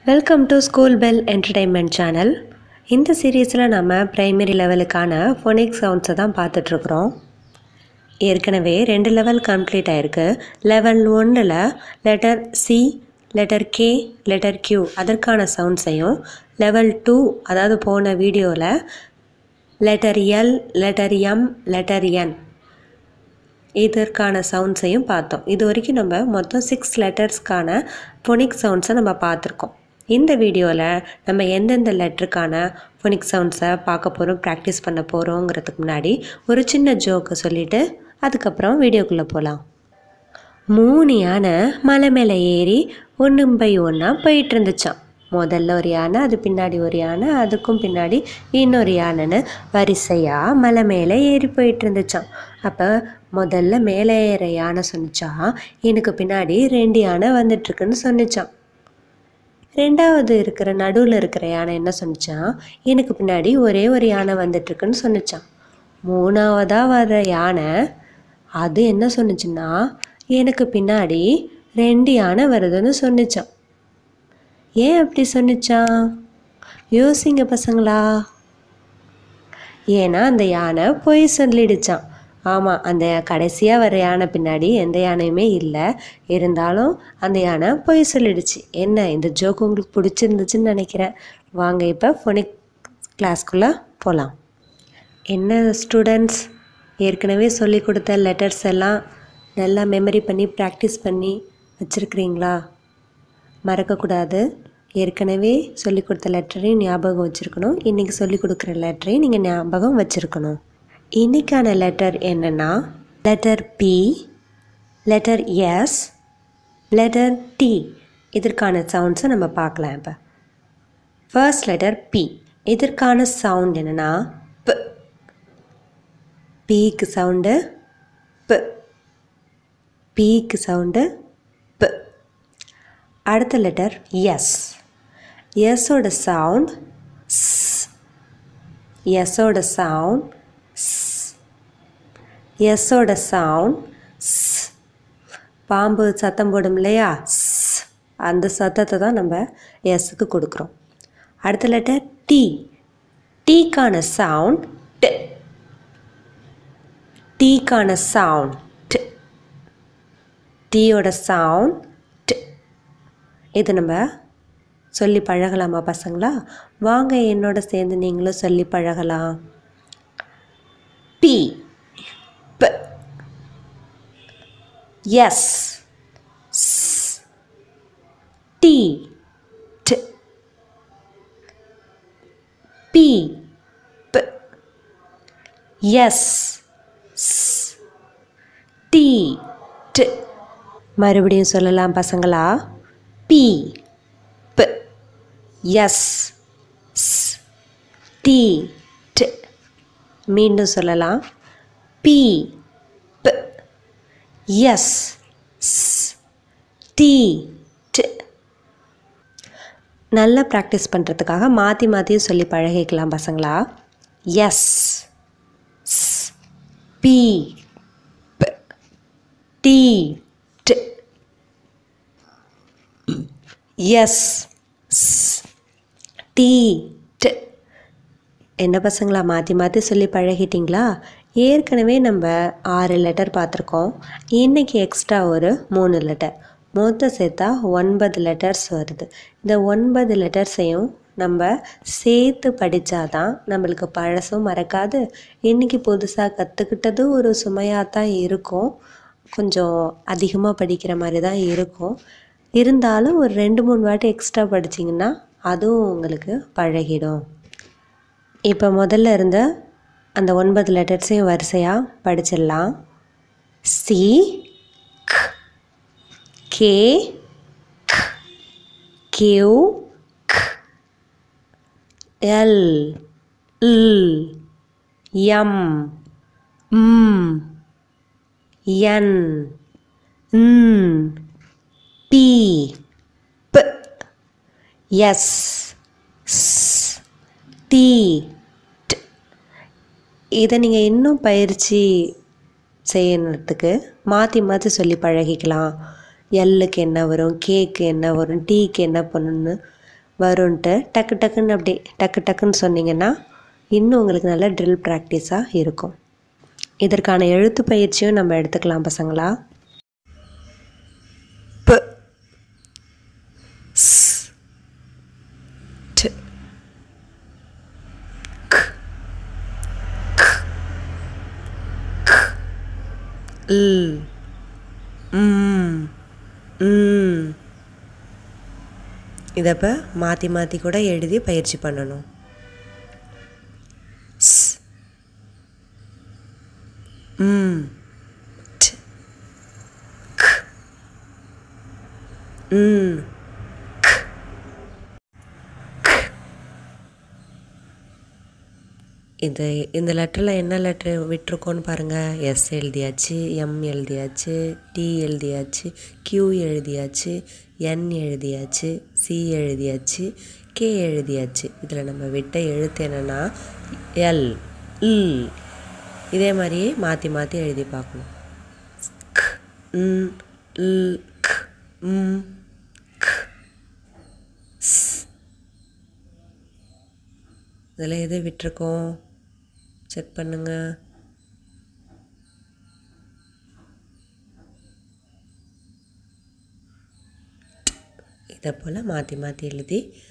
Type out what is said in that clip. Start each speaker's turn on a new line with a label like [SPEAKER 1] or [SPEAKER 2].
[SPEAKER 1] welcome to school bell entertainment channel இந்த சீரீஸில் நம்ம பிரைமரி லெவலுக்கான ஃபோனிக் சவுண்ட்ஸை தான் பார்த்துட்ருக்குறோம் ஏற்கனவே ரெண்டு லெவல் கம்ப்ளீட் ஆயிருக்கு லெவல் ஒன்றில் letter C letter K letter Q அதற்கான சவுண்ட்ஸையும் லெவல் டூ அதாவது போன வீடியோவில் letter L letter M letter N இதற்கான சவுண்ட்ஸையும் பார்த்தோம் இது வரைக்கும் நம்ம மொத்தம் சிக்ஸ் லெட்டர்ஸ்க்கான ஃபோனிக் சவுண்ட்ஸை நம்ம பார்த்துருக்கோம் இந்த வீடியோவில் நம்ம எந்தெந்த லெட்டருக்கான ஃபோனிக் சவுண்ட்ஸை பார்க்க போகிறோம் ப்ராக்டிஸ் பண்ண போகிறோங்கிறதுக்கு முன்னாடி ஒரு சின்ன ஜோக்கை சொல்லிவிட்டு அதுக்கப்புறம் வீடியோக்குள்ளே போகலாம் மூணு யானை மலை மேலே ஏறி ஒன்று பை ஒன்றா போயிட்டு இருந்துச்சான் முதல்ல ஒரு யானை அது பின்னாடி ஒரு யானை அதுக்கும் பின்னாடி இன்னொரு யானைன்னு வரிசையாக மலை மேலே ஏறி போயிட்டு இருந்துச்சான் அப்போ முதல்ல மேலே ஏற யானை சொன்னிச்சான் எனக்கு பின்னாடி ரெண்டு யானை வந்துட்டுருக்குன்னு சொன்னிச்சான் ரெண்டாவது இருக்கிற நடுவில் இருக்கிற யானை என்ன சொன்னிச்சான் எனக்கு பின்னாடி ஒரே ஒரு யானை வந்துட்டுருக்குன்னு சொன்னிச்சான் மூணாவதாக வர்ற யானை அது என்ன சொன்னிச்சுன்னா எனக்கு பின்னாடி ரெண்டு யானை வருதுன்னு சொன்னிச்சான் ஏன் அப்படி சொன்னிச்சான் யோசிங்க பசங்களா ஏன்னா அந்த யானை பொய் சொல்லிடுச்சான் ஆமாம் அந்த கடைசியாக வர யானை பின்னாடி எந்த யானையுமே இல்லை இருந்தாலும் அந்த யானை பொய் சொல்லிடுச்சு என்ன இந்த ஜோக் உங்களுக்கு பிடிச்சிருந்துச்சுன்னு நினைக்கிறேன் வாங்க இப்போ ஃபோனிக் கிளாஸ்க்குள்ளே போகலாம் என்ன ஸ்டூடெண்ட்ஸ் ஏற்கனவே சொல்லி கொடுத்த லெட்டர்ஸ் எல்லாம் நல்லா மெமரி பண்ணி ப்ராக்டிஸ் பண்ணி வச்சுருக்கிறீங்களா மறக்கக்கூடாது ஏற்கனவே சொல்லி கொடுத்த லெட்டரையும் ஞாபகம் வச்சுருக்கணும் இன்றைக்கி சொல்லி கொடுக்குற லெட்டரையும் நீங்கள் ஞாபகம் வச்சுருக்கணும் இன்றைக்கான லெட்டர் என்னென்னா letter P letter S letter T இதற்கான சவுண்ட்ஸை நம்ம பார்க்கலாம் இப்போ ஃபர்ஸ்ட் லெட்டர் பி இதற்கான சவுண்ட் என்னென்னா ப பீக்கு சவுண்டு ப பீக்கு சவுண்டு ப அடுத்த லெட்டர் எஸ் எஸ்ஸோட சவுண்ட் ஸ் எஸ்ஸோட சவுண்ட் ஸ் எஸ்ஸோட சவுண்ட் ஸ் பாம்பு சத்தம் போடும் இல்லையா ஸ் அந்த சத்தத்தை தான் நம்ம எஸ்ஸுக்கு கொடுக்குறோம் அடுத்த லெட்டர் டி டீக்கான சவுண்ட் ட் டீக்கான சவுண்ட் ட் டீயோட சவுண்ட் ட் இது நம்ம சொல்லி பழகலாமா பசங்களா வாங்க என்னோட சேர்ந்து நீங்களும் சொல்லி பழகலாம் பி ப எஸ் டி ட் பி ப எஸ் டி ட் மறுபடியும் சொல்லலாம் பசங்களா பி ப எஸ் டி ட் மீண்டும் சொல்லலாம் பி ப எஸ் டி ட் நல்லா ப்ராக்டிஸ் பண்ணுறதுக்காக மாற்றி மாற்றியும் சொல்லி பழகிக்கலாம் பசங்களா எஸ் பி ப டி ட் எஸ் டி ட் என்ன பசங்களா மாற்றி மாற்றி சொல்லி பழகிட்டிங்களா ஏற்கனவே நம்ம ஆறு லெட்டர் பார்த்துருக்கோம் இன்றைக்கி எக்ஸ்ட்ரா ஒரு மூணு லெட்டர் மொத்தம் சேர்த்தா ஒன்பது லெட்டர்ஸ் வருது இந்த ஒன்பது லெட்டர்ஸையும் நம்ம சேர்த்து படித்தாதான் நம்மளுக்கு பழசும் மறக்காது இன்றைக்கி புதுசாக கற்றுக்கிட்டது ஒரு சுமையாக தான் இருக்கும் கொஞ்சம் அதிகமாக படிக்கிற மாதிரி தான் இருக்கும் இருந்தாலும் ஒரு ரெண்டு மூணு வாட்டி எக்ஸ்ட்ரா படிச்சிங்கன்னா அதுவும் உங்களுக்கு பழகிடும் இப்போ முதல்ல இருந்த அந்த ஒன்பது லெட்டர்ஸையும் வரிசையாக படிச்சிடலாம் சி கே கியூ எல் இல் எம் ம் என் ம் பி ப எஸ் டி இதை நீங்கள் இன்னும் பயிற்சி செய்யறதுக்கு மாற்றி மாற்றி சொல்லி பழகிக்கலாம் எல்லுக்கு என்ன வரும் கேக்கு என்ன வரும் டீக்கு என்ன பண்ணணும்னு வரும்ன்ட்டு டக்கு டக்குன்னு அப்படி டக்கு டக்குன்னு சொன்னீங்கன்னா இன்னும் உங்களுக்கு நல்ல ட்ரில் ப்ராக்டிஸாக இருக்கும் இதற்கான எழுத்து பயிற்சியும் நம்ம எடுத்துக்கலாம் பசங்களா ப ஸ் ட் க் க் க் ல் ம் ம் இதை இப்போ மாற்றி மாற்றி கூட எழுதி பயிற்சி பண்ணணும் ஸ் ம் ட் க் ம் க் க் இது இந்த லெட்டரில் என்ன லெட்ரு விட்டுருக்கோன்னு பாருங்கள் எஸ் எழுதியாச்சு எம் எழுதியாச்சு டி எழுதியாச்சு கியூ எழுதியாச்சு என் எழுதியாச்சு சி எழுதியாச்சு கே எழுதியாச்சு இதில் நம்ம விட்ட எழுத்து என்னென்னா எல் இல் இதே மாதிரியே மாற்றி மாற்றி எழுதி பார்க்கணும் க் ம் இல் க் ம் க் ஸ் இதில் எது விட்டுருக்கோம் செக் பண்ணுங்க இதை போல் மாற்றி மாற்றி எழுதி